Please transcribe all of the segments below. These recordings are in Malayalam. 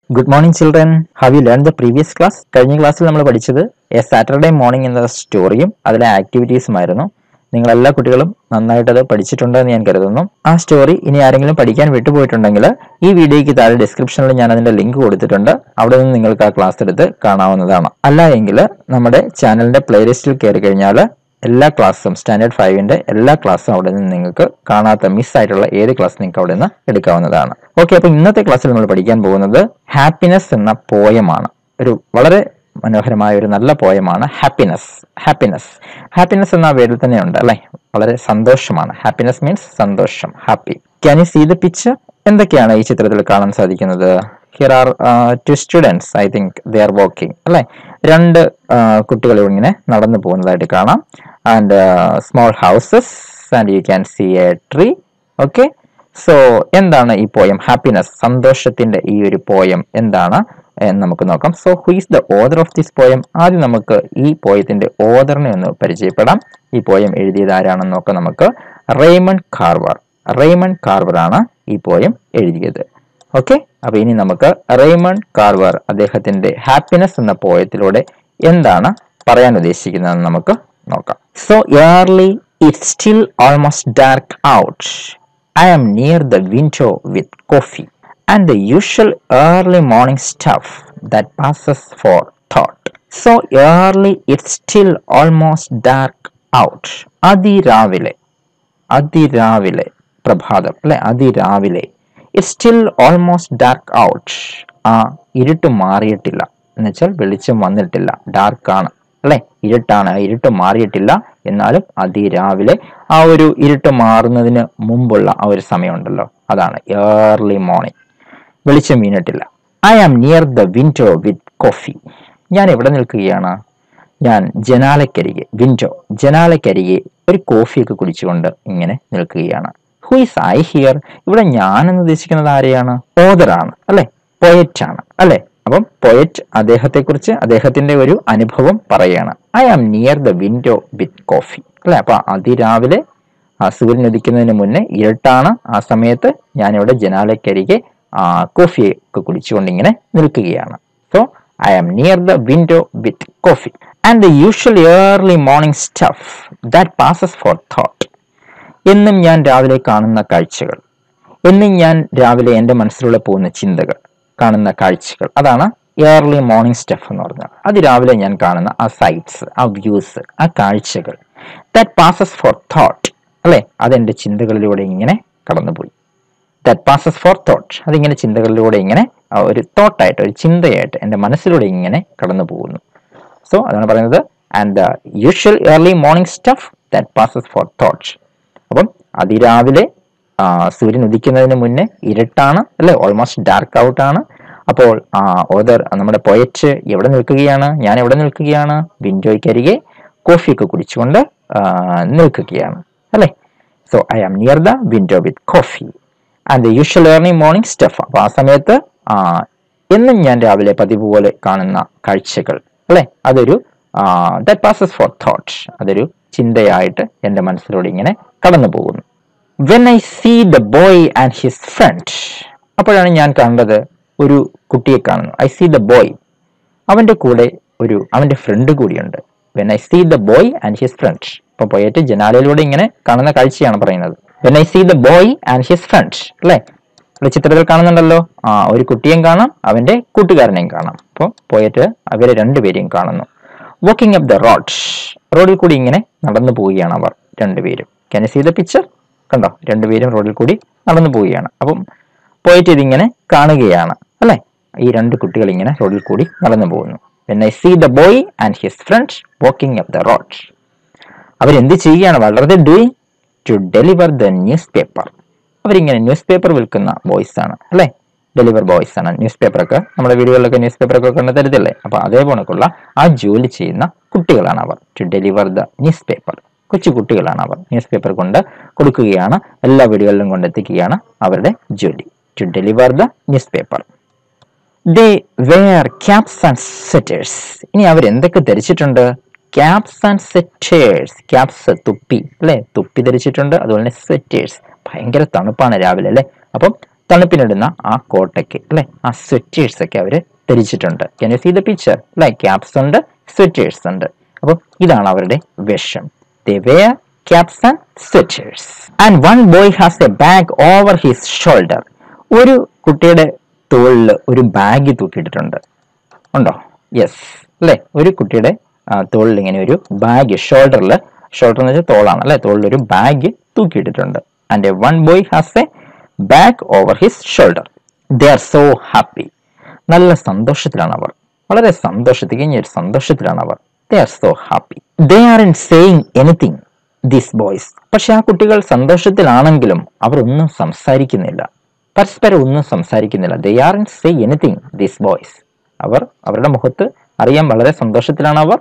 Good morning children have you learn the previous class കഴിഞ്ഞ ക്ലാസ്സിൽ നമ്മൾ പഠിച്ചത് എ സാറ്റർഡേ മോർണിംഗ് എന്ന സ്റ്റോറിയും അതിലെ ആക്ടിവിറ്റീസുമായിരുന്നു നിങ്ങൾ എല്ലാ കുട്ടികളും നന്നായിട്ട് അത് പഠിച്ചിട്ടുണ്ടെന്ന് ഞാൻ കരുതുന്നു ആ സ്റ്റോറി ഇനി ആരെങ്കിലും പഠിക്കാൻ വിട്ടുപോയിട്ടുണ്ടെങ്കിൽ ഈ വീഡിയോയ്ക്ക് താഴെ ഡിസ്ക്രിപ്ഷനിൽ ഞാൻ അതിന്റെ ലിങ്ക് കൊടുത്തിട്ടുണ്ട് അവിടെ നിന്ന് നിങ്ങൾക്ക് ആ ക്ലാസ് എടുത്ത് കാണാവുന്നതാണ് അല്ല എങ്കിൽ നമ്മുടെ ചാനലിന്റെ പ്ലേലിസ്റ്റിൽ കയറി കഴിഞ്ഞാൽ എല്ലാ ക്ലാസ്സും സ്റ്റാൻഡേർഡ് ഫൈവിന്റെ എല്ലാ ക്ലാസ്സും അവിടെ നിന്ന് നിങ്ങൾക്ക് കാണാത്ത മിസ്സായിട്ടുള്ള ഏത് ക്ലാസ് നിങ്ങൾക്ക് അവിടെ നിന്ന് എടുക്കാവുന്നതാണ് ഓക്കെ അപ്പൊ ഇന്നത്തെ ക്ലാസ്സിൽ നമ്മൾ പഠിക്കാൻ പോകുന്നത് ഹാപ്പിനെസ് എന്ന പോയമാണ് ഒരു വളരെ മനോഹരമായ ഒരു നല്ല പോയമാണ് ഹാപ്പിനെസ് ഹാപ്പിനെസ് ഹാപ്പിനെസ് എന്ന വേർഡിൽ തന്നെ ഉണ്ട് അല്ലെ വളരെ സന്തോഷമാണ് ഹാപ്പിനെസ് മീൻസ് സന്തോഷം happy can you see the picture എന്തൊക്കെയാണ് ഈ ചിത്രത്തിൽ കാണാൻ സാധിക്കുന്നത് here are two students I think they are walking അല്ലെ രണ്ട് കുട്ടികൾ ഇങ്ങനെ നടന്നു പോകുന്നതായിട്ട് കാണാം and small houses and you can see a tree okay so എന്താണ് ഈ പോയം ഹാപ്പിനെസ് സന്തോഷത്തിന്റെ ഈ ഒരു പോയം എന്താണ് എന്ന് നമുക്ക് നോക്കാം so who is the author of this poem ആദ്യം നമുക്ക് ഈ പോയത്തിന്റെ ഓദറിനെ ഒന്ന് പരിചയപ്പെടാം ഈ പോയം എഴുതിയത് ആരാണെന്ന് നോക്കാം നമുക്ക് റേമൺ കാർവർ റേമൺ കാർവർ ആണ് ഈ പോയം എഴുതിയത് ഓക്കെ അപ്പൊ ഇനി നമുക്ക് റേമൺ കാർവർ അദ്ദേഹത്തിന്റെ ഹാപ്പിനെസ് എന്ന പോയത്തിലൂടെ എന്താണ് പറയാൻ ഉദ്ദേശിക്കുന്നതെന്ന് നമുക്ക് നോക്കാം so early it's still almost dark out I am near the window with coffee and the usual early morning stuff that passes for thought. So early it's still almost dark out. അതിരാവിലെ അതിരാവിലെ പ്രഭാതം അല്ലെ അതിരാവിലെ it still almost dark out ആ ഇരുട്ട് മാറിയിട്ടില്ല എന്നുവെച്ചാൽ വെളിച്ചം വന്നിട്ടില്ല ഡാർക്കാണ് അല്ലെ ഇരുട്ടാണ് ആ ഇരുട്ട് മാറിയിട്ടില്ല എന്നാലും അതിരാവിലെ ആ ഒരു ഇരുട്ട് മാറുന്നതിന് മുമ്പുള്ള ആ ഒരു സമയമുണ്ടല്ലോ അതാണ് ഏർലി മോർണിംഗ് വെളിച്ചം വീണിട്ടില്ല I am near the window with coffee ഞാൻ എവിടെ നിൽക്കുകയാണ് ഞാൻ ജനാലക്കരികെ വിൻഡോ ജനാലക്കരികെ ഒരു കോഫിയൊക്കെ കുടിച്ചുകൊണ്ട് ഇങ്ങനെ നിൽക്കുകയാണ് ഹു ഈസ് ഐ ഹിയർ ഇവിടെ ഞാൻ എന്ന് ഉദ്ദേശിക്കുന്നത് ആരെയാണ് ഓദറാണ് അല്ലെ പൊയറ്റ് ആണ് അല്ലെ അപ്പം പൊയറ്റ് അദ്ദേഹത്തെക്കുറിച്ച് അദ്ദേഹത്തിന്റെ ഒരു അനുഭവം പറയാണ് I am near the window with coffee അല്ലെ അപ്പൊ അതിരാവിലെ ആ സൂര്യൻ ഉദിക്കുന്നതിന് മുന്നേ ഇരുട്ടാണ് ആ സമയത്ത് ഞാനിവിടെ ജനാലക്കരികെ ആ കോഫിയൊക്കെ കുടിച്ചുകൊണ്ട് ഇങ്ങനെ നിൽക്കുകയാണ് so I am near the window with coffee and the usual early morning stuff that passes for thought എന്നും ഞാൻ രാവിലെ കാണുന്ന കാഴ്ചകൾ എന്നും ഞാൻ രാവിലെ എൻ്റെ മനസ്സിലൂടെ പോകുന്ന ചിന്തകൾ കാണുന്ന കാഴ്ചകൾ അതാണ് ഏർലി മോർണിംഗ് സ്റ്റഫ് എന്ന് പറഞ്ഞാൽ അത് രാവിലെ ഞാൻ കാണുന്ന ആ സൈറ്റ്സ് ആ വ്യൂസ് ആ കാഴ്ചകൾ ദാറ്റ് പാസസ് ഫോർ തോട്ട് അല്ലെ അതെൻ്റെ ചിന്തകളിലൂടെ ഇങ്ങനെ കടന്നുപോയി ദാറ്റ് പാസസ് ഫോർ തോട്ട് അതിങ്ങനെ ചിന്തകളിലൂടെ ഇങ്ങനെ ആ ഒരു തോട്ടായിട്ട് ഒരു ചിന്തയായിട്ട് എൻ്റെ മനസ്സിലൂടെ ഇങ്ങനെ കടന്നു പോകുന്നു സോ അതാണ് പറയുന്നത് and the usual early morning stuff that passes for thought അപ്പം അതിരാവിലെ ആ, സൂര്യൻ ഉദിക്കുന്നതിന് മുന്നേ ഇരുട്ടാണ് അല്ലെ ഓൾമോസ്റ്റ് ഡാർക്ക് ഔട്ട് ആണ് അപ്പോൾ ആ ഓദർ നമ്മുടെ പൊയറ്റ് എവിടെ നിൽക്കുകയാണ് ഞാൻ എവിടെ നിൽക്കുകയാണ് വിൻഡോയ്ക്കരികെ കോഫിയൊക്കെ കുടിച്ചുകൊണ്ട് ആ, നിൽക്കുകയാണ് അല്ലെ so I am near the window with coffee and the usual early morning stuff അപ്പോൾ ആ സമയത്ത് ആ, എന്നും ഞാൻ രാവിലെ പതിവ് പോലെ കാണുന്ന കാഴ്ചകൾ അല്ലെ അതൊരു ദാറ്റ് പാസസ് ഫോർ തോട്ട് അതൊരു ചിന്തയായിട്ട് എൻ്റെ മനസ്സിലൂടെ ഇങ്ങനെ കടന്നു പോകുന്നു when I see the boy and his friend അപ്പോഴാണ് ഞാൻ കണ്ടത് ഒരു കുട്ടിയെ കാണുന്നു ഐ സീ ദ ബോയ് അവന്റെ കൂടെ ഒരു അവന്റെ ഫ്രണ്ട് കൂടിയുണ്ട് when I see the boy and his friend ഇപ്പൊ പോയിട്ട് ജനാലയിലൂടെ ഇങ്ങനെ കാണുന്ന കാഴ്ചയാണ് പറയുന്നത് when I see the boy and his friend അല്ലേ ഇവിടെ ചിത്രത്തിൽ കാണുന്നുണ്ടല്ലോ ആ ഒരു കുട്ടിയെയും കാണാം അവന്റെ കൂട്ടുകാരനെയും കാണാം അപ്പോൾ പോയിട്ട് അവരെ രണ്ടുപേരെയും കാണുന്നു വാക്കിംഗ് അപ്പ് ദ റോഡ് റോഡിൽ കൂടി ഇങ്ങനെ നടന്നു പോവുകയാണ് അവർ രണ്ടുപേരും ക്യാൻ സീ ദ പിക്ചർ കണ്ടോ രണ്ടുപേരും റോഡിൽ കൂടി നടന്നു പോവുകയാണ് അപ്പം പോയിട്ട് ഇതിങ്ങനെ കാണുകയാണ് അല്ലെ ഈ രണ്ട് കുട്ടികൾ ഇങ്ങനെ റോഡിൽ കൂടി നടന്നു പോകുന്നു when I see the boy and his friend walking up the road അവരെന്ത് ചെയ്യുകയാണ് വളരെ doing to deliver the newspaper അവരിങ്ങനെ ന്യൂസ് പേപ്പർ വിൽക്കുന്ന ബോയ്സ് ആണ് അല്ലെ ഡെലിവർ ബോയ്സ് ആണ് ന്യൂസ് പേപ്പർ ഒക്കെ നമ്മുടെ വീടുകളിലൊക്കെ ന്യൂസ് പേപ്പർ ഒക്കെ കൊണ്ട് തരുന്നില്ലേ അപ്പൊ അതേപോലെക്കുള്ള ആ ജോലി ചെയ്യുന്ന കുട്ടികളാണ് അവർ to deliver the newspaper കൊച്ചു കുട്ടികളാണ് അവർ ന്യൂസ് പേപ്പർ കൊണ്ട് കൊടുക്കുകയാണ് എല്ലാ വീടുകളിലും കൊണ്ടെത്തിക്കുകയാണ് അവരുടെ ജോലി to deliver the newspaper they wear caps and sweaters ഇനി അവർ എന്തൊക്കെ ധരിച്ചിട്ടുണ്ട് ക്യാപ്സ് ആൻഡ് സെറ്റേഴ്സ് ക്യാപ്സ് തുപ്പി അല്ലെ തുപ്പി ധരിച്ചിട്ടുണ്ട് അതുപോലെ തന്നെ സെറ്റേഴ്സ് ഭയങ്കര തണുപ്പാണ് രാവിലെ അല്ലെ അപ്പം തണുപ്പിനിടുന്ന ആ കോട്ടയ്ക്ക് അല്ലെ ആ സ്വെറ്റേഴ്സ് ഒക്കെ അവര് ധരിച്ചിട്ടുണ്ട് can you see the picture അല്ലെ ക്യാപ്സ് ഉണ്ട് സ്വെറ്റേഴ്സ് ഉണ്ട് അപ്പോൾ ഇതാണ് അവരുടെ വേഷം they wear caps and sweaters and one boy has a bag over his shoulder ഒരു കുട്ടിയുടെ തോളിൽ ഒരു ബാഗ് തൂക്കിയിട്ടിട്ടുണ്ട് ഉണ്ടോ യെസ് അല്ലേ ഒരു കുട്ടിയുടെ ആ, തോളിൽ ഇങ്ങനെ ഒരു ബാഗ് ഷോൾഡറിൽ ഷോൾഡർ എന്ന് വെച്ചാൽ തോളാണ് അല്ലെ തോളിൽ ഒരു ബാഗ് തൂക്കിയിട്ടിട്ടുണ്ട് and one boy has a bag over his shoulder they are so happy നല്ല സന്തോഷത്തിലാണ് അവർ വളരെ സന്തോഷത്തിൽ കഴിഞ്ഞ ഒരു സന്തോഷത്തിലാണ് അവർ they are so happy they are in saying anything this boys പക്ഷെ ആ കുട്ടികൾ സന്തോഷത്തിലാണെങ്കിലും അവർ ഒന്നും സംസാരിക്കുന്നില്ല പരസ്പരം ഒന്നും സംസാരിക്കുന്നില്ല they are in say anything this boys അവർ അവരുടെ മുഖത്ത് അറിയാൻ വളരെ സന്തോഷത്തിലാണ് അവർ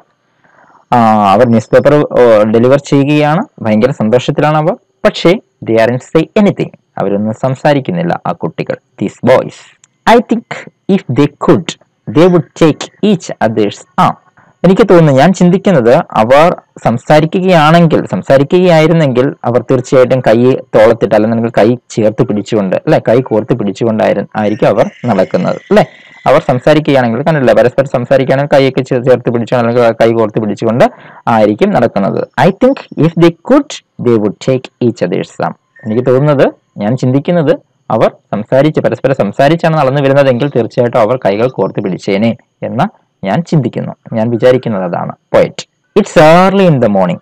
ആ, അവർ ന്യൂസ് പേപ്പർ ഡെലിവർ ചെയ്യുകയാണ് ഭയങ്കര സന്തോഷത്തിലാണ് അവർ പക്ഷേ they are in say anything അവരൊന്നും സംസാരിക്കുന്നില്ല ആ കുട്ടികൾ these boys I think if they could they would take each others ആ എനിക്ക് തോന്നുന്നു ഞാൻ ചിന്തിക്കുന്നത് അവർ സംസാരിക്കുകയാണെങ്കിൽ സംസാരിക്കുകയായിരുന്നെങ്കിൽ അവർ തീർച്ചയായിട്ടും കൈ തോളത്തിട്ട് അല്ലെങ്കിൽ കൈ ചേർത്ത് പിടിച്ചുകൊണ്ട് അല്ലെ കൈ കോർത്ത് പിടിച്ചുകൊണ്ടായിരുന്നു ആയിരിക്കും അവർ നടക്കുന്നത് അല്ലെ അവർ സംസാരിക്കുകയാണെങ്കിൽ കണ്ടില്ല പരസ്പരം സംസാരിക്കുകയാണെങ്കിൽ കൈയൊക്കെ ചേ- ചേർത്ത് പിടിച്ചു അല്ലെങ്കിൽ കൈ കോർത്ത് പിടിച്ചുകൊണ്ട് ആയിരിക്കും നടക്കുന്നത് I think if they could they would take each others arm എനിക്ക് തോന്നുന്നത് ഞാൻ ചിന്തിക്കുന്നത് അവർ സംസാരിച്ച് പരസ്പരം സംസാരിച്ചാണ് നടന്നു വരുന്നതെങ്കിൽ തീർച്ചയായിട്ടും അവർ കൈകൾ കോർത്ത് പിടിച്ചേനെ എന്ന് ഞാൻ ചിന്തിക്കുന്നു ഞാൻ വിചാരിക്കുന്നത് അതാണ് poet it's early in the morning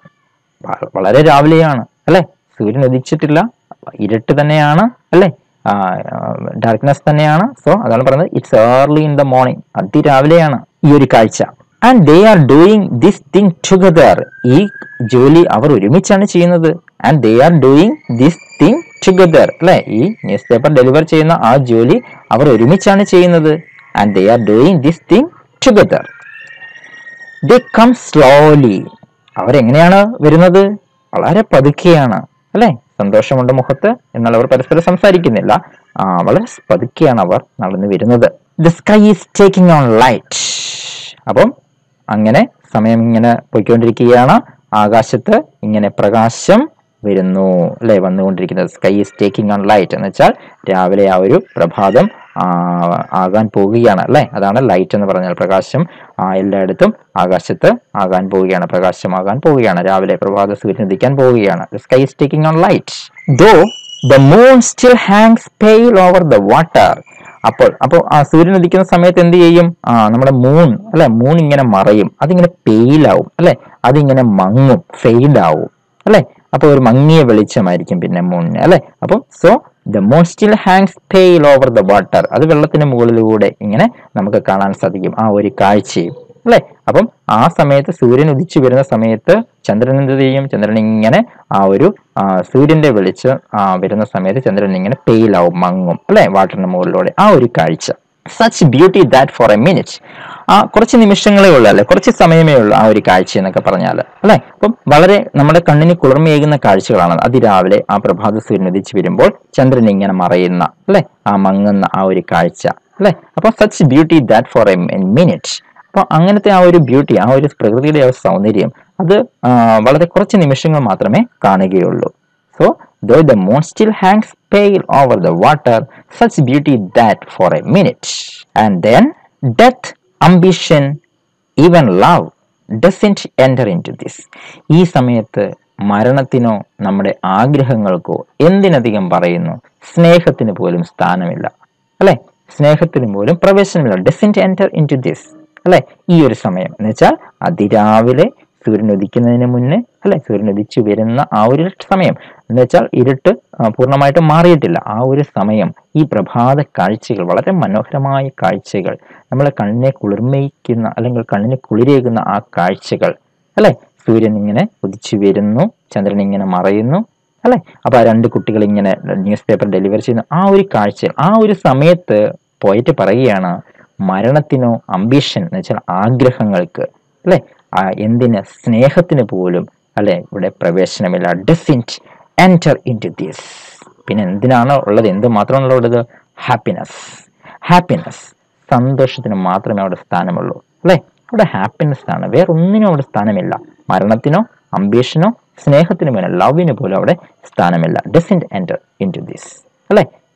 വളരെ രാവിലെയാണ് അല്ലെ സൂര്യൻ ഉദിച്ചിട്ടില്ല ഇരുട്ട് തന്നെയാണ് അല്ലെ ഡാർക്ക്നെസ് തന്നെയാണ് സോ അതാണ് പറയുന്നത് it's early in the morning അതിരാവിലെയാണ് ഈ ഒരു കാഴ്ച and they are doing this thing together ഈ ജോലി അവർ ഒരുമിച്ചാണ് ചെയ്യുന്നത് and they are doing this thing together അല്ലെ ഈ ന്യൂസ് പേപ്പർ ഡെലിവർ ചെയ്യുന്ന ആ ജോലി അവർ ഒരുമിച്ചാണ് ചെയ്യുന്നത് and they are doing this thing together they come slowly അവരെങ്ങനെയാണ് വരുന്നത് വളരെ പതുക്കെയാണ് അല്ലെ സന്തോഷമുണ്ട് മുഖത്ത് എന്നാൽ അവർ പരസ്പരം സംസാരിക്കുന്നില്ല ആ വളരെ പതുക്കെയാണ് അവർ നടന്നു വരുന്നത് the sky is taking on light അപ്പം അങ്ങനെ സമയം ഇങ്ങനെ പോയിക്കൊണ്ടിരിക്കുകയാണ് ആകാശത്ത് ഇങ്ങനെ പ്രകാശം വരുന്നു അല്ലെ വന്നുകൊണ്ടിരിക്കുന്നത് sky is taking on light എന്ന് വെച്ചാൽ രാവിലെ ആ ഒരു പ്രഭാതം ആ, ആകാൻ പോവുകയാണ് അല്ലെ അതാണ് ലൈറ്റ് എന്ന് പറഞ്ഞാൽ പ്രകാശം ആ, എല്ലായിടത്തും ആകാശത്ത് ആകാൻ പോവുകയാണ് പ്രകാശമാകാൻ പോവുകയാണ് രാവിലെ പ്രഭാത സൂര്യൻ ഉദിക്കാൻ പോവുകയാണ് sky is taking on light though the moon still hangs pale over the water അപ്പോൾ അപ്പോൾ ആ സൂര്യൻ ഉദിക്കുന്ന സമയത്ത് എന്ത് ചെയ്യും ആ നമ്മുടെ മൂൺ അല്ലെ മൂൺ ഇങ്ങനെ മറയും അതിങ്ങനെ പെയിലാവും അല്ലെ അതിങ്ങനെ മങ്ങും ഫെയ്ഡ് ആവും അല്ലെ അപ്പൊ ഒരു മങ്ങിയ വെളിച്ചമായിരിക്കും പിന്നെ മൂണിന് അല്ലെ അപ്പം so the moon still hangs pale over the water അത് വെള്ളത്തിന് മുകളിലൂടെ ഇങ്ങനെ നമുക്ക് കാണാൻ സാധിക്കും ആ ഒരു കാഴ്ചയും അല്ലെ അപ്പം ആ സമയത്ത് സൂര്യൻ ഉദിച്ചു വരുന്ന സമയത്ത് ചന്ദ്രൻ എന്ത് ചെയ്യും ചന്ദ്രൻ ഇങ്ങനെ ആ ഒരു ആ, സൂര്യന്റെ വെളിച്ചം ആ, വരുന്ന സമയത്ത് ചന്ദ്രൻ ഇങ്ങനെ പെയിലാവും മങ്ങും അല്ലെ വാട്ടറിന് മുകളിലൂടെ ആ ഒരു കാഴ്ച such beauty that for a minute ആ കുറച്ച് നിമിഷങ്ങളേ ഉള്ളൂ അല്ലെ കുറച്ച് സമയമേ ഉള്ളൂ ആ ഒരു കാഴ്ച എന്നൊക്കെ പറഞ്ഞാൽ അല്ലെ അപ്പം വളരെ നമ്മുടെ കണ്ണിന് കുളിർമയേകുന്ന കാഴ്ചകളാണ് അതിരാവിലെ ആ പ്രഭാത സൂര്യൻ ഉദിച്ചു വരുമ്പോൾ ചന്ദ്രൻ ഇങ്ങനെ മറയുന്ന അല്ലെ ആ മങ്ങുന്ന ആ ഒരു കാഴ്ച അല്ലെ അപ്പൊ such beauty that for a minute അപ്പൊ അങ്ങനത്തെ ആ ഒരു ബ്യൂട്ടി ആ ഒരു പ്രകൃതിയുടെ ആ ഒരു സൗന്ദര്യം അത് ആ, വളരെ കുറച്ച് നിമിഷങ്ങൾ മാത്രമേ കാണുകയുള്ളൂ so though the moon still hangs pale over the water such beauty that for a minute and then death ambition even love doesn't enter into this ഈ സമയത്ത് മരണത്തിനോ നമ്മുടെ ആഗ്രഹങ്ങൾക്കോ എന്തിനധികം പറയുന്നു സ്നേഹത്തിന് പോലും സ്ഥാനമില്ല അല്ലെ സ്നേഹത്തിന് പോലും പ്രവേശനമില്ല doesn't enter into this അല്ലെ ഈ ഒരു സമയം എന്ന് വെച്ചാൽ അതിരാവിലെ സൂര്യൻ ഉദിക്കുന്നതിന് മുന്നേ അല്ലെ സൂര്യൻ ഉദിച്ചു വരുന്ന ആ ഒരു സമയം എന്ന് വെച്ചാൽ ഇരുട്ട് ആ, പൂർണ്ണമായിട്ടും മാറിയിട്ടില്ല ആ ഒരു സമയം ഈ പ്രഭാത കാഴ്ചകൾ വളരെ മനോഹരമായ കാഴ്ചകൾ നമ്മളെ കണ്ണിനെ കുളിർമയിക്കുന്ന അല്ലെങ്കിൽ കണ്ണിനെ കുളിരേകുന്ന ആ കാഴ്ചകൾ അല്ലെ സൂര്യൻ ഇങ്ങനെ ഉദിച്ചു വരുന്നു ചന്ദ്രൻ ഇങ്ങനെ മറയുന്നു അല്ലെ അപ്പൊ ആ രണ്ട് കുട്ടികൾ ഇങ്ങനെ ന്യൂസ് പേപ്പർ ഡെലിവർ ചെയ്യുന്ന ആ ഒരു കാഴ്ച ആ ഒരു സമയത്ത് പോയിട്ട് പറയുകയാണ് മരണത്തിനോ അംബിഷൻ എന്ന് വെച്ചാൽ ആഗ്രഹങ്ങൾക്ക് അല്ലെ ആ എന്തിന് സ്നേഹത്തിന് പോലും അല്ലെ ഇവിടെ പ്രവേശനമില്ല doesn't enter into this പിന്നെ എന്തിനാണ് ഉള്ളത് എന്ത് മാത്രമാണല്ലോ ഉള്ളത് ഹാപ്പിനെസ് ഹാപ്പിനെസ് സന്തോഷത്തിന് മാത്രമേ അവിടെ സ്ഥാനമുള്ളൂ അല്ലെ അവിടെ ഹാപ്പിനെസ് ആണ് വേറെ ഒന്നിനും അവിടെ സ്ഥാനമില്ല മരണത്തിനോ അംബീഷനോ സ്നേഹത്തിനോ വേണം ലവിന് പോലും അവിടെ സ്ഥാനമില്ല doesn't enter into this അല്ലെ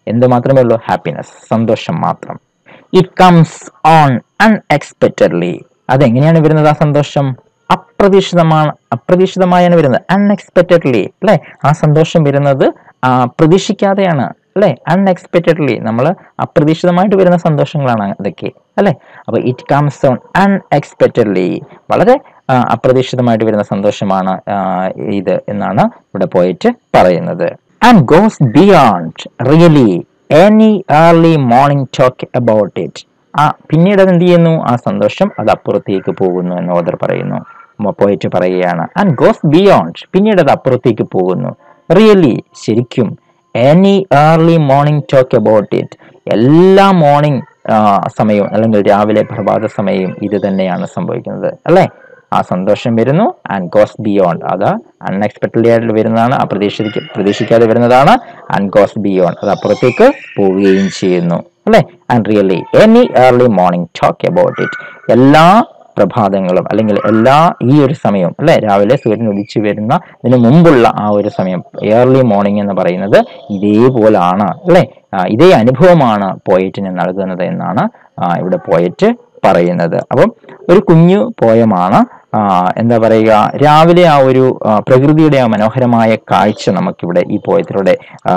എന്ത് മാത്രമേ ഉള്ളൂ ഹാപ്പിനെസ് സന്തോഷം മാത്രം ഇറ്റ് കംസ് ഓൺ അൺഎക്സ്പെക്റ്റഡ്ലി അതെങ്ങനെയാണ് വരുന്നത് ആ സന്തോഷം അപ്രതീക്ഷിതമാണ് അപ്രതീക്ഷിതമായാണ് വരുന്നത് അൺഎക്സ്പെക്റ്റഡ്ലി അല്ലെ ആ സന്തോഷം വരുന്നത് ആ, പ്രതീക്ഷിക്കാതെയാണ് അല്ലെ അൺഎക്സ്പെക്റ്റഡ്ലി നമ്മൾ അപ്രതീക്ഷിതമായിട്ട് വരുന്ന സന്തോഷങ്ങളാണ് അതൊക്കെ അല്ലെ അപ്പൊ ഇറ്റ് കംസ് ഓൺ അൺഎക്സ്പെക്റ്റഡ്ലി വളരെ ആ, അപ്രതീക്ഷിതമായിട്ട് വരുന്ന സന്തോഷമാണ് ആ, ഇത് എന്നാണ് ഇവിടെ പോയിട്ട് പറയുന്നത് and goes beyond really any early morning talk about it ആ പിന്നീട് അത് എന്ത് ചെയ്യുന്നു ആ സന്തോഷം അത് അപ്പുറത്തേക്ക് പോകുന്നു എന്ന് ഓദർ പറയുന്നു പോയിട്ട് പറയുകയാണ് ആൻഡ് ഗോസ് ബിയോണ്ട് പിന്നീട് അത് അപ്പുറത്തേക്ക് പോകുന്നു റിയലി ശരിക്കും any early morning talk about it എല്ലാ മോർണിംഗ് സമയവും അല്ലെങ്കിൽ രാവിലെ പ്രഭാത സമയവും ഇത് തന്നെയാണ് സംഭവിക്കുന്നത് അല്ലേ ആ സന്തോഷം വരുന്നു ആൻഡ് ഗോസ് ബിയോണ്ട് അത് അൺഎക്സ്പെക്ടഡ്ലി ആയിട്ട് വരുന്നതാണ് ആ പ്രതീക്ഷിക്ക പ്രതീക്ഷിക്കാതെ വരുന്നതാണ് ആൻഡ് ഗോസ് ബിയോണ്ട് അത് അപ്പുറത്തേക്ക് പോവുകയും ചെയ്യുന്നു അല്ലേ and really any early morning talk about it എല്ലാ പ്രഭാതങ്ങളും അല്ലെങ്കിൽ എല്ലാ ഈ ഒരു സമയവും അല്ലെ രാവിലെ സൂര്യൻ ഉദിച്ചു വരുന്ന ഇതിന് മുമ്പുള്ള ആ ഒരു സമയം ഏർലി മോർണിംഗ് എന്ന് പറയുന്നത് ഇതേപോലാണ് അല്ലെ ആ, ഇതേ അനുഭവമാണ് പോയറ്റിന് നൽകുന്നത് എന്നാണ് ആ, ഇവിടെ പോയറ്റ് പറയുന്നത് അപ്പം ഒരു കുഞ്ഞു പോയമാണ് ആ, എന്താ പറയുക രാവിലെ ആ ഒരു ആ, പ്രകൃതിയുടെ ആ മനോഹരമായ കാഴ്ച നമുക്കിവിടെ ഈ പോയത്തിലൂടെ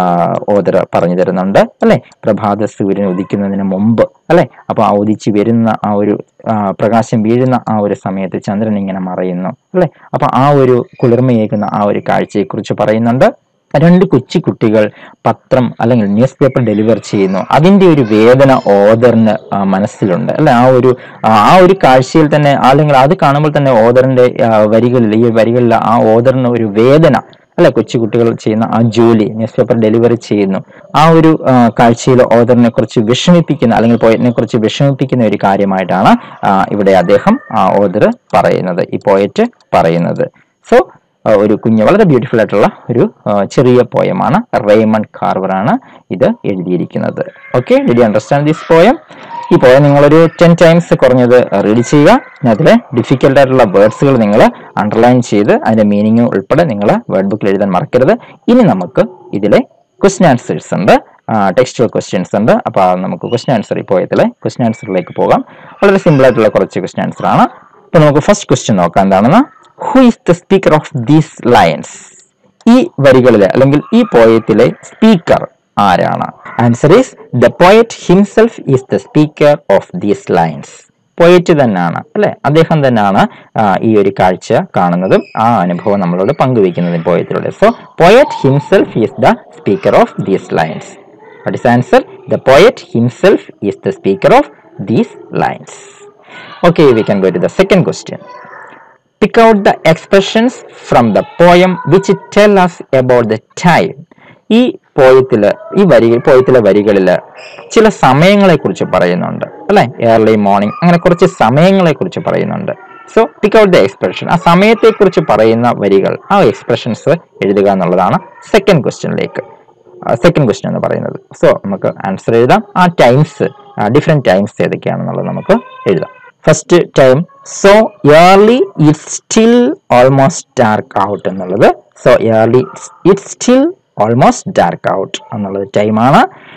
ഓദർ പറഞ്ഞു തരുന്നുണ്ട് അല്ലെ പ്രഭാത സൂര്യൻ ഉദിക്കുന്നതിന് മുമ്പ് അല്ലെ അപ്പൊ ആ ഉദിച്ച് വരുന്ന ആ ഒരു ആ, പ്രകാശം വീഴുന്ന ആ ഒരു സമയത്ത് ചന്ദ്രൻ ഇങ്ങനെ മറയുന്നു അല്ലെ അപ്പൊ ആ ഒരു കുളിർമയേക്കുന്ന ആ ഒരു കാഴ്ചയെക്കുറിച്ച് പറയുന്നുണ്ട് രണ്ട് കൊച്ചു കുട്ടികൾ പത്രം അല്ലെങ്കിൽ ന്യൂസ് പേപ്പർ ഡെലിവർ ചെയ്യുന്നു അതിന്റെ ഒരു വേദന ഓദറിന് ആ, മനസ്സിലുണ്ട് അല്ലെ ആ ഒരു ആ ആ ഒരു കാഴ്ചയിൽ തന്നെ അല്ലെങ്കിൽ അത് കാണുമ്പോൾ തന്നെ ഓദറിന്റെ ആ, വരികളിൽ ഈ വരികളിൽ ആ ഓദറിന് ഒരു വേദന അല്ലെ കൊച്ചു കുട്ടികൾ ചെയ്യുന്ന ആ ജോലി ന്യൂസ് പേപ്പർ ഡെലിവറി ചെയ്യുന്നു ആ ഒരു ആ, കാഴ്ചയിൽ ഓദറിനെ കുറിച്ച് വിഷമിപ്പിക്കുന്ന അല്ലെങ്കിൽ പോയറ്റിനെ കുറിച്ച് വിഷമിപ്പിക്കുന്ന ഒരു കാര്യമായിട്ടാണ് ആ, ഇവിടെ അദ്ദേഹം ആ ഓദർ പറയുന്നത് ഈ പോയറ്റ് പറയുന്നത് സോ ആ, ഒരു കുഞ്ഞ് വളരെ ബ്യൂട്ടിഫുൾ ആയിട്ടുള്ള ഒരു ആ, ചെറിയ പോയമാണ് റേമൺ കാർവറാണ് ഇത് എഴുതിയിരിക്കുന്നത് okay did you understand this poem ഈ പോയം നിങ്ങളൊരു ടെൻ ടൈംസ് കുറഞ്ഞത് റീഡ് ചെയ്യുക അതിലെ ഡിഫിക്കൽട്ട് ആയിട്ടുള്ള വേർഡ്സുകൾ നിങ്ങൾ അണ്ടർലൈൻ ചെയ്ത് അതിന്റെ മീനിങ് ഉൾപ്പെടെ നിങ്ങൾ വേർഡ് ബുക്കിൽ എഴുതാൻ മറക്കരുത് ഇനി നമുക്ക് ഇതിലെ ക്വസ്റ്റ്യൻ ആൻസേഴ്സ് ഉണ്ട് ടെക്സ്റ്റുവൽ ക്വസ്റ്റ്യൻസ് ഉണ്ട് അപ്പോൾ നമുക്ക് ക്വസ്റ്റ്യൻ ആൻസർ ഈ പോയത്തിലെ ക്വസ്റ്റ്യൻ ആൻസറിലേക്ക് പോകാം വളരെ സിമ്പിൾ ആയിട്ടുള്ള കുറച്ച് ക്വസ്റ്റ്യൻ ആൻസർ ആണ് അപ്പോൾ നമുക്ക് ഫസ്റ്റ് ക്വസ്റ്റ്യൻ നോക്കാം എന്താണെന്ന് who is the speaker of these lines ഈ വരികളിലെ അല്ലെങ്കിൽ ഈ പോയത്തിലെ സ്പീക്കർ ആരാണ് answer is the poet himself is the speaker of these lines poet തന്നെയാണ് അല്ലെ അദ്ദേഹം തന്നെയാണ് ആ, ഈ ഒരു കാഴ്ച കാണുന്നതും ആ അനുഭവം നമ്മളോട് പങ്കുവെക്കുന്നതും പോയത്തിലൂടെ so poet himself is the speaker of these lines What is the answer? The poet himself is the speaker of these lines. Okay, we can go to the second question. Pick out the expressions from the poem which tell us about the time. ഈ പോയത്തില് ഈ വരികൾ പോയത്തിലെ വരികളിൽ ചില സമയങ്ങളെ കുറിച്ച് പറയുന്നുണ്ട് അല്ലെ ഏർലി മോർണിംഗ് അങ്ങനെ കുറച്ച് സമയങ്ങളെ കുറിച്ച് പറയുന്നുണ്ട് so pick out the expression ആ സമയത്തെ കുറിച്ച് പറയുന്ന വരികൾ ആ എക്സ്പ്രഷൻസ് എഴുതുക എന്നുള്ളതാണ് സെക്കൻഡ് ക്വസ്റ്റ്യനിലേക്ക് സെക്കൻഡ് ക്വസ്റ്റ്യൻ എന്ന് പറയുന്നത് സോ നമുക്ക് ആൻസർ എഴുതാം ആ ടൈംസ് ഡിഫറെന്റ് ടൈംസ് ഏതൊക്കെയാണെന്നുള്ളത് നമുക്ക് എഴുതാം first time so early it still almost dark out എന്നുള്ളത് so early it still almost dark out എന്നുള്ളത് ടൈമാണ്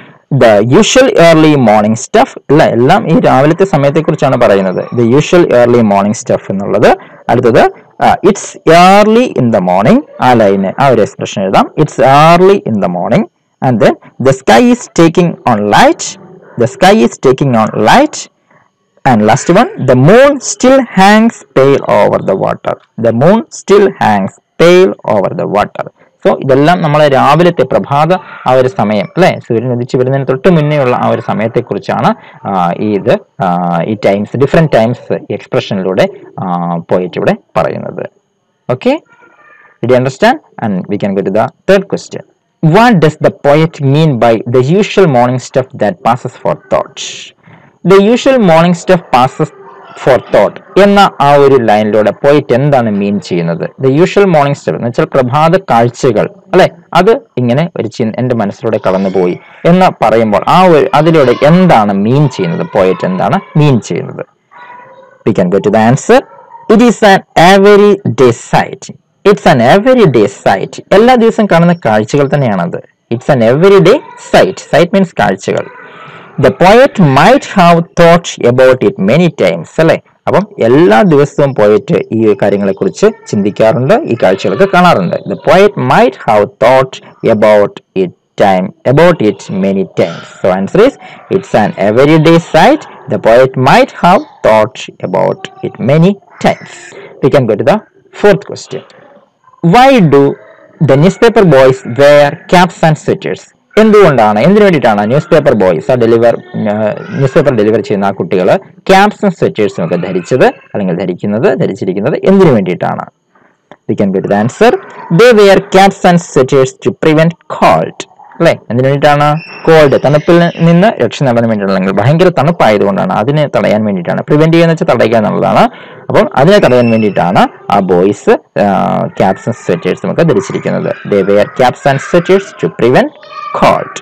the usual early morning stuff അല്ല എല്ലാം ഈ രാവിലത്തെ സമയത്തെ കുറിച്ചാണ് പറയുന്നത് the usual early morning stuff എന്നുള്ളത് അടുത്തത് it's early in the morning ആ ലൈന് ആ ഒരു എക്സ്പ്രഷൻ എഴുതാം it's early in the morning and then the sky is taking on light the sky is taking on light And last one, the moon still hangs pale over the water. The moon still hangs pale over the water. So ഇതെല്ലാം നമ്മളെ രാവിലത്തെ പ്രഭാത ആ ഒരു സമയം അല്ലെ സൂര്യൻ ഉദിച്ചു വരുന്നതിന് തൊട്ട് മുന്നേ ഉള്ള ആ ഒരു സമയത്തെ കുറിച്ചാണ് ഈ ഇത് ആ, ഈ ടൈംസ് ഡിഫറെന്റ് ടൈംസ് എക്സ്പ്രഷനിലൂടെ പോയിട്ട് ഇവിടെ പറയുന്നത് okay Did you understand? And we can go to the third question. What does the poet mean by the usual morning stuff that passes for thought? The usual morning stuff passes for thought എന്ന ആ ഒരു ലൈനിലൂടെ പോയിട്ട് എന്താണ് മീൻ ചെയ്യുന്നത് ദ യൂഷ്വൽ മോർണിംഗ് സ്റ്റഫ് എന്ന് വെച്ചാൽ പ്രഭാത കാഴ്ചകൾ അല്ലെ അത് ഇങ്ങനെ ഒരു ചിൻ എന്റെ മനസ്സിലൂടെ കടന്നുപോയി എന്ന് പറയുമ്പോൾ ആ ഒരു അതിലൂടെ എന്താണ് മീൻ ചെയ്യുന്നത് പോയിട്ട് എന്താണ് മീൻ ചെയ്യുന്നത് we can go to the answer. It is an everyday sight. It's an everyday sight എല്ലാ ദിവസവും കാണുന്ന കാഴ്ചകൾ തന്നെയാണത് it's an everyday sight sight means കാഴ്ചകൾ the poet might have thought about it many times അല്ലെ അപ്പം എല്ലാ ദിവസവും പോയറ്റ് ഈ കാര്യങ്ങളെ കുറിച്ച് ചിന്തിക്കാറുണ്ട് ഈ കാഴ്ചകളൊക്കെ കാണാറുണ്ട് the poet might have thought about it time about it many times so answer is it's an everyday sight the poet might have thought about it many times we can go to the fourth question why do the newspaper boys wear caps and sweaters എന്തുകൊണ്ടാണ് എന്തിനു വേണ്ടിയിട്ടാണ് ന്യൂസ് പേപ്പർ ബോയ്സ് ആ ഡെലിവർ ന്യൂസ് പേപ്പർ ഡെലിവർ ചെയ്യുന്ന ആ കുട്ടികൾ ക്യാപ്സും സ്വെറ്റേഴ്സും ഒക്കെ ധരിച്ചത് അല്ലെങ്കിൽ ധരിക്കുന്നത് ധരിച്ചിരിക്കുന്നത് എന്തിനു വേണ്ടിയിട്ടാണ് we can get the answer they wear caps and sweaters to prevent cold അല്ലെ എന്തിനു വേണ്ടിയിട്ടാണ് കോൾഡ് തണുപ്പിൽ നിന്ന് രക്ഷ നേടാൻ വേണ്ടിയിട്ടാണ് അല്ലെങ്കിൽ ഭയങ്കര തണുപ്പായതുകൊണ്ടാണ് അതിനെ തടയാൻ വേണ്ടിയിട്ടാണ് പ്രിവെന്റ് ചെയ്യുക എന്ന് വെച്ചാൽ തടയുക എന്നുള്ളതാണ് അപ്പം അതിനെ തടയാൻ വേണ്ടിയിട്ടാണ് ആ ബോയ്സ് ക്യാപ്സും സ്വെറ്റേഴ്സും ഒക്കെ ധരിച്ചിരിക്കുന്നത് they wear caps and sweaters to prevent cold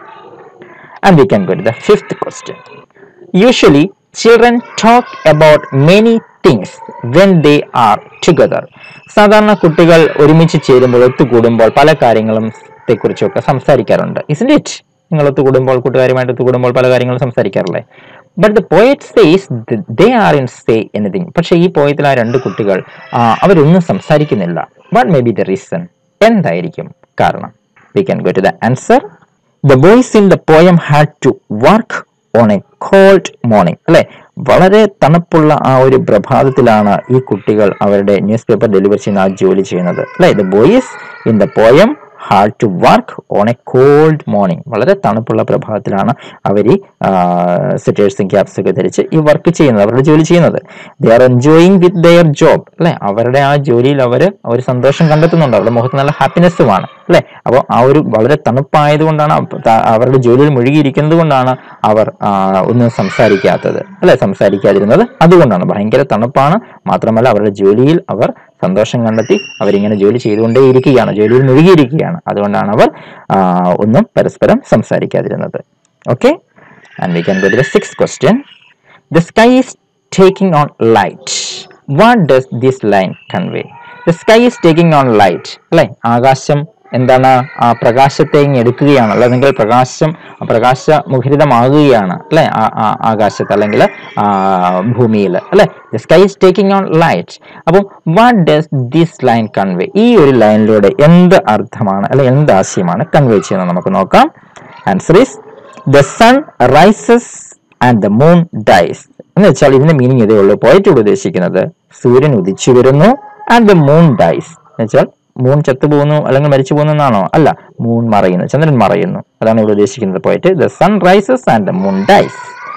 and we can go to the fifth question usually children talk about many things when they are together സാധാരണ കുട്ടികൾ ഒരുമിച്ച് ചേരുമ്പോൾ ഒത്തുകൂടുമ്പോൾ പല കാര്യങ്ങളും കുറിച്ചൊക്കെ സംസാരിക്കാറുണ്ട് ഇസ് ഇറ്റ് നിങ്ങൾ ഒത്തുകൂടുമ്പോൾ കൂട്ടുകാരുമായിട്ട് ഒത്തുകൂടുമ്പോൾ പല കാര്യങ്ങളും സംസാരിക്കാറില്ലേ but the poet says they are in say anything പക്ഷേ ഈ പോയത്തിൽ ആ രണ്ട് കുട്ടികൾ ആ, അവരൊന്നും സംസാരിക്കുന്നില്ല what may be the reason എന്തായിരിക്കും കാരണം we can go to the answer the boys in the poem had to work on a cold morning അല്ലെ വളരെ തണുപ്പുള്ള ആ ഒരു പ്രഭാതത്തിലാണ് ഈ കുട്ടികൾ അവരുടെ ന്യൂസ് പേപ്പർ ഡെലിവർ ചെയ്യുന്ന ആ ജോലി ചെയ്യുന്നത് അല്ലെ the boys in the poem had to work on a cold morning വളരെ തണുപ്പുള്ള പ്രഭാതത്തിലാണ് അവർ ഈ സെറ്റേഴ്സും ക്യാപ്സും ഒക്കെ ധരിച്ച് ഈ വർക്ക് ചെയ്യുന്നത് അവരുടെ ജോലി ചെയ്യുന്നത് they are enjoying with their job അല്ലെ അവരുടെ ആ ജോലിയിൽ അവർ ഒരു സന്തോഷം കണ്ടെത്തുന്നുണ്ട് അവരുടെ മുഖത്ത് നല്ല ഹാപ്പിനെസ്സുമാണ് അല്ലെ അപ്പോൾ ആ ഒരു വളരെ തണുപ്പായതുകൊണ്ടാണ് അവ- ത- അവരുടെ ജോലിയിൽ മുഴുകിയിരിക്കുന്നത് കൊണ്ടാണ് അവർ ആ, ഒന്നും സംസാരിക്കാത്തത് അല്ലെ സംസാരിക്കാതിരുന്നത് അതുകൊണ്ടാണ് ഭയങ്കര തണുപ്പാണ് മാത്രമല്ല അവരുടെ ജോലിയിൽ അവർ സന്തോഷം കണ്ടെത്തി അവരിങ്ങനെ ജോലി ചെയ്തുകൊണ്ടേയിരിക്കുകയാണ് ജോലിയിൽ മുഴുകിയിരിക്കുകയാണ് അതുകൊണ്ടാണ് അവർ ആ, ഒന്നും പരസ്പരം സംസാരിക്കാതിരുന്നത് okay and we can go to the six question the sky is taking on light what does this line convey the sky is taking on light അല്ലെ ആകാശം എന്താണ് ആ പ്രകാശത്തെ ഇങ്ങ് എടുക്കുകയാണ് അല്ലെങ്കിൽ പ്രകാശം പ്രകാശമുഖരിതമാകുകയാണ് അല്ലെ ആകാശത്ത് അല്ലെങ്കിൽ ആ, ഭൂമിയിൽ അല്ലെ the sky is taking on light അപ്പം what does this line convey ഈ ഒരു ലൈനിലൂടെ എന്ത് അർത്ഥമാണ് അല്ലെ എന്ത് ആശയമാണ് കൺവേ ചെയ്യുന്നത് നമുക്ക് നോക്കാം answer is the sun rises and the moon dies എന്ന് വെച്ചാൽ ഇതിന്റെ മീനിങ് ഇതേ ഉള്ളൂ പോയിട്ട് ഇവിടെ ഉദ്ദേശിക്കുന്നത് സൂര്യൻ ഉദിച്ചു വരുന്നു ആൻഡ് ദ മൂൺ ഡൈസ് എന്ന് വെച്ചാൽ മൂൺ ചത്തുപോകുന്നു അല്ലെങ്കിൽ മരിച്ചു പോകുന്നു എന്നാണോ അല്ല മൂൺ മറയുന്നു ചന്ദ്രൻ മറയുന്നു അതാണ് ഇവിടെ ഉദ്ദേശിക്കുന്നത് പോയിട്ട് the sun rises and the moon dies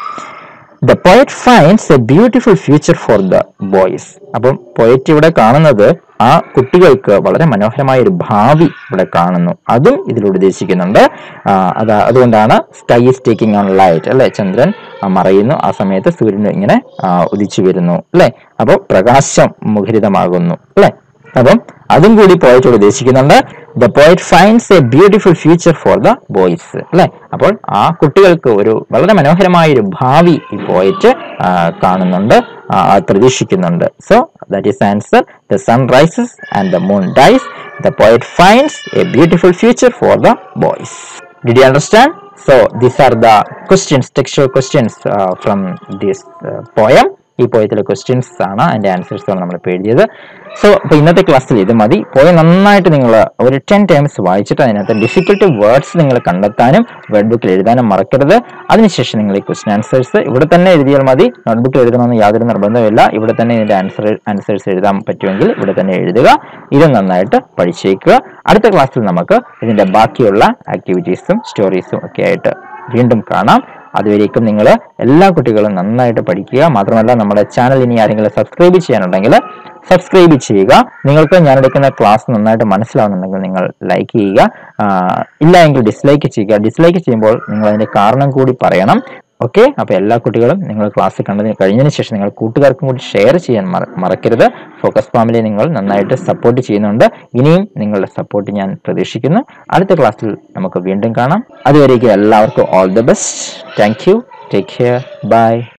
the poet finds a beautiful future for the boys അപ്പം പോയറ്റ് ഇവിടെ കാണുന്നത് ആ കുട്ടികൾക്ക് വളരെ മനോഹരമായ ഒരു ഭാവി ഇവിടെ കാണുന്നു അതും ഇതിലൂടെ ഉദ്ദേശിക്കുന്നുണ്ട് ആ, അതാ അതുകൊണ്ടാണ് sky is taking on light അല്ലെ ചന്ദ്രൻ ആ, മറയുന്നു ആ സമയത്ത് സൂര്യൻ ഇങ്ങനെ ആ, ഉദിച്ചു വരുന്നു അല്ലെ അപ്പോൾ പ്രകാശം മുഖരിതമാകുന്നു അല്ലെ അപ്പം അതും കൂടി പോയിട്ട് ഉദ്ദേശിക്കുന്നുണ്ട് the poet finds a beautiful future for the boys അല്ലെ അപ്പോൾ ആ കുട്ടികൾക്ക് ഒരു വളരെ മനോഹരമായ ഒരു ഭാവി ഈ പോയിറ്റ് കാണുന്നുണ്ട് ആ, പ്രതീക്ഷിക്കുന്നുണ്ട് so that is answer the sun rises and the moon dies the poet finds a beautiful future for the boys did you understand so these are the questions textual questions from this poem ഈ പോയത്തിലെ ക്വസ്റ്റ്യൻസ് ആണ് അതിന്റെ ആൻസേഴ്സ് ആണ് നമ്മൾ ഇപ്പോൾ എഴുതിയത് സോ അപ്പോൾ ഇന്നത്തെ ക്ലാസ്സിൽ ഇത് മതി പോയ നന്നായിട്ട് നിങ്ങൾ ഒരു ടെൻ ടൈംസ് വായിച്ചിട്ട് അതിനകത്ത് ഡിഫിക്കൽട്ട് വേർഡ്സ് നിങ്ങൾ കണ്ടെത്താനും വേർഡ് ബുക്കിൽ എഴുതാനും മറക്കരുത് അതിനുശേഷം നിങ്ങൾ ഈ ക്വസ്റ്റ്യൻ ആൻസേഴ്സ് ഇവിടെ തന്നെ എഴുതിയാൽ മതി നോട്ട്ബുക്കിൽ എഴുതണമെന്ന് യാതൊരു നിർബന്ധമില്ല ഇവിടെ തന്നെ ഇതിന്റെ ആൻസർ ആൻസേഴ്സ് എഴുതാൻ പറ്റുമെങ്കിൽ ഇവിടെ തന്നെ എഴുതുക ഇത് നന്നായിട്ട് പഠിച്ചേക്കുക അടുത്ത ക്ലാസ്സിൽ നമുക്ക് ഇതിന്റെ ബാക്കിയുള്ള ആക്ടിവിറ്റീസും സ്റ്റോറീസും ഒക്കെ ആയിട്ട് വീണ്ടും കാണാം അതുവരേക്കും നിങ്ങൾ എല്ലാ കുട്ടികളും നന്നായിട്ട് പഠിക്കുക മാത്രമല്ല നമ്മുടെ ചാനൽ ഇനി ആരെങ്കിലും സബ്സ്ക്രൈബ് ചെയ്യാനുണ്ടെങ്കിൽ സബ്സ്ക്രൈബ് ചെയ്യുക നിങ്ങൾക്ക് ഞാൻ എടുക്കുന്ന ക്ലാസ് നന്നായിട്ട് മനസ്സിലാവുന്നുണ്ടെങ്കിൽ നിങ്ങൾ ലൈക്ക് ചെയ്യുക ആഹ് ഇല്ല എങ്കിൽ ഡിസ്ലൈക്ക് ചെയ്യുക ഡിസ്ലൈക്ക് ചെയ്യുമ്പോൾ നിങ്ങൾ അതിന്റെ കാരണം കൂടി പറയണം ഓക്കെ അപ്പൊ എല്ലാ കുട്ടികളും നിങ്ങൾ ക്ലാസ് കണ്ടതിന് കഴിഞ്ഞതിന് ശേഷം നിങ്ങൾ കൂട്ടുകാർക്കും കൂടി ഷെയർ ചെയ്യാൻ മറ- മറക്കരുത് ഫോക്കസ് ഫാമിലി നിങ്ങൾ നന്നായിട്ട് സപ്പോർട്ട് ചെയ്യുന്നുണ്ട് ഇനിയും നിങ്ങളുടെ സപ്പോർട്ട് ഞാൻ പ്രതീക്ഷിക്കുന്നു അടുത്ത ക്ലാസ്സിൽ നമുക്ക് വീണ്ടും കാണാം അതുവരേക്കും എല്ലാവർക്കും all the best thank you take care by